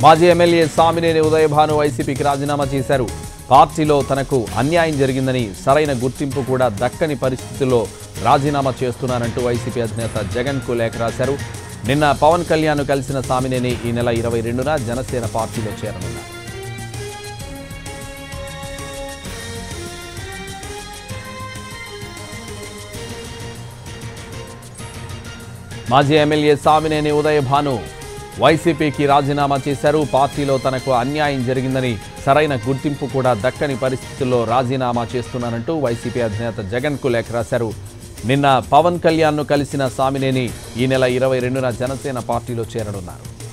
మాజీ ఎమ్మెల్యే సామినేని ఉదయభాను వైసీపీకి రాజీనామా చేశారు పార్టీలో తనకు అన్యాయం జరిగిందని సరైన గుర్తింపు కూడా దక్కని పరిస్థితుల్లో రాజీనామా చేస్తున్నానంటూ వైసీపీ అధినేత జగన్కు లేఖ రాశారు నిన్న పవన్ కళ్యాణ్ కలిసిన సామినేని ఈ నెల ఇరవై రెండున జనసేన పార్టీలో చేరనున్నారు మాజీ ఎమ్మెల్యే సామినేని ఉదయ భాను వైసీపీకి రాజీనామా చేశారు పార్టీలో తనకు అన్యాయం జరిగిందని సరైన గుర్తింపు కూడా దక్కని పరిస్థితుల్లో రాజీనామా చేస్తున్నానంటూ వైసీపీ అధినేత జగన్కు లేఖ రాశారు నిన్న పవన్ కళ్యాణ్ను కలిసిన సామినేని ఈ నెల ఇరవై రెండున జనసేన పార్టీలో చేరనున్నారు